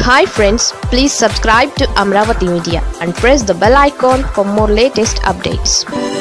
hi friends please subscribe to Amaravati media and press the bell icon for more latest updates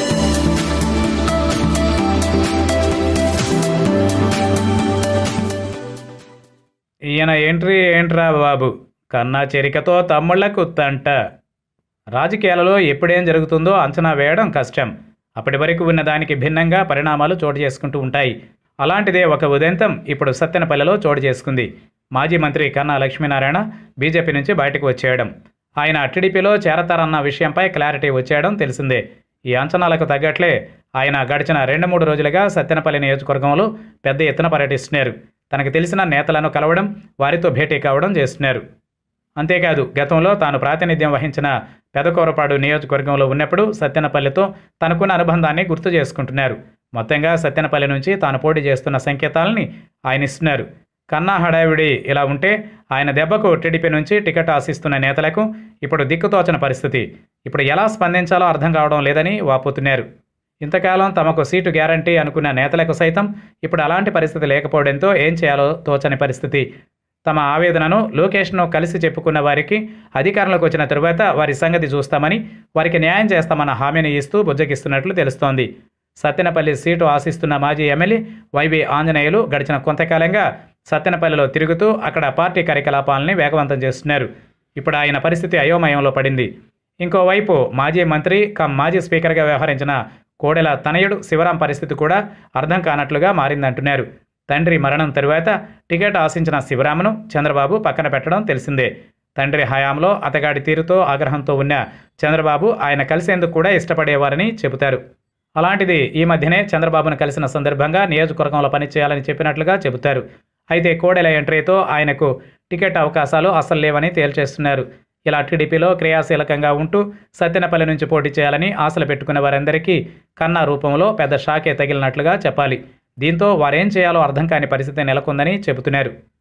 ఈయన entry ఏంట్రా బాబు కన్నా చెరికతో తమ్ముళ్లకు తంట రాజకీయాలలో ఎప్పుడేం జరుగుతుందో అంచనా వేయడం కష్టం అప్పటి వరకు ఉన్న దానికి భిన్నంగా పరిణామాలు చోటు చేసుకుంటూ ఉంటాయి అలాంటిదే ఒక ఉదంతం ఇప్పుడు సత్తెనపల్లిలో చోటు చేసుకుంది మాజీ మంత్రి కన్నా లక్ష్మీనారాయణ బీజేపీ నుంచి బయటకు వచ్చేయడం ఆయన టీడీపీలో చేరతారన్న విషయంపై క్లారిటీ వచ్చేయడం తెలిసిందే ఈ అంచనాలకు తగ్గట్లే ఆయన గడిచిన రెండు మూడు రోజులుగా సత్తెనపల్లి నియోజకవర్గంలో పెద్ద ఎత్తున పర్యటిస్తున్నారు తనకు తెలిసిన నేతలను కలవడం వారితో భేటీ కావడం చేస్తున్నారు అంతేకాదు గతంలో తాను ప్రాతినిధ్యం వహించిన పెదకూరపాడు నియోజకవర్గంలో ఉన్నప్పుడు సత్తెనపల్లితో తనకున్న అనుబంధాన్ని గుర్తు చేసుకుంటున్నారు మొత్తంగా సత్తెనపల్లి నుంచి తాను పోటీ చేస్తున్న సంకేతాలని ఆయన ఇస్తున్నారు కన్నా హడావిడి ఇలా ఉంటే ఆయన దెబ్బకు టీడీపీ నుంచి టికెట్ ఆశిస్తున్న నేతలకు ఇప్పుడు దిక్కుతోచని పరిస్థితి ఇప్పుడు ఎలా స్పందించాలో అర్థం కావడం లేదని వాపోతున్నారు ఇంతకాలం తమకు సీటు గ్యారంటీ అనుకున్న నేతలకు సైతం ఇప్పుడు అలాంటి పరిస్థితి లేకపోవడంతో ఏం చేయాలో తోచని పరిస్థితి తమ ఆవేదనను లోకేష్ను కలిసి చెప్పుకున్న వారికి అధికారంలోకి వచ్చిన తరువాత వారి సంగతి చూస్తామని వారికి న్యాయం చేస్తామన్న హామీని ఇస్తూ బుజ్జగిస్తున్నట్లు తెలుస్తోంది సత్తెనపల్లి సీటు ఆశిస్తున్న మాజీ ఎమ్మెల్యే వైవి ఆంజనేయులు గడిచిన కొంతకాలంగా సత్తెనపల్లిలో తిరుగుతూ అక్కడ పార్టీ కార్యకలాపాలని వేగవంతం చేస్తున్నారు ఇప్పుడు ఆయన పరిస్థితి అయోమయంలో పడింది ఇంకోవైపు మాజీ మంత్రి కమ్ మాజీ స్పీకర్గా వ్యవహరించిన కోడెల తనయుడు శివరాం పరిస్థితి కూడా అర్థం కానట్లుగా మారిందంటున్నారు తండ్రి మరణం తరువాత టికెట్ ఆశించిన శివరామును చంద్రబాబు పక్కన పెట్టడం తెలిసిందే తండ్రి హయాంలో అతగాడి తీరుతో ఆగ్రహంతో ఉన్న చంద్రబాబు ఆయన కలిసేందుకు కూడా ఇష్టపడేవారని చెబుతారు అలాంటిది ఈ మధ్యనే చంద్రబాబును కలిసిన సందర్భంగా నియోజకవర్గంలో పనిచేయాలని చెప్పినట్లుగా చెబుతారు అయితే కోడెల ఎంట్రీతో ఆయనకు టికెట్ అవకాశాలు అస్సలు లేవని తేల్చేస్తున్నారు ఇలా టీడీపీలో క్రియాశీలకంగా ఉంటూ సత్తెనపల్లి నుంచి పోటీ చేయాలని ఆశలు పెట్టుకున్న వారందరికీ కన్నా రూపంలో పెద్ద షాకే తగిలినట్లుగా చెప్పాలి దీంతో వారేం చేయాలో అర్థం కాని పరిస్థితి నెలకొందని చెబుతున్నారు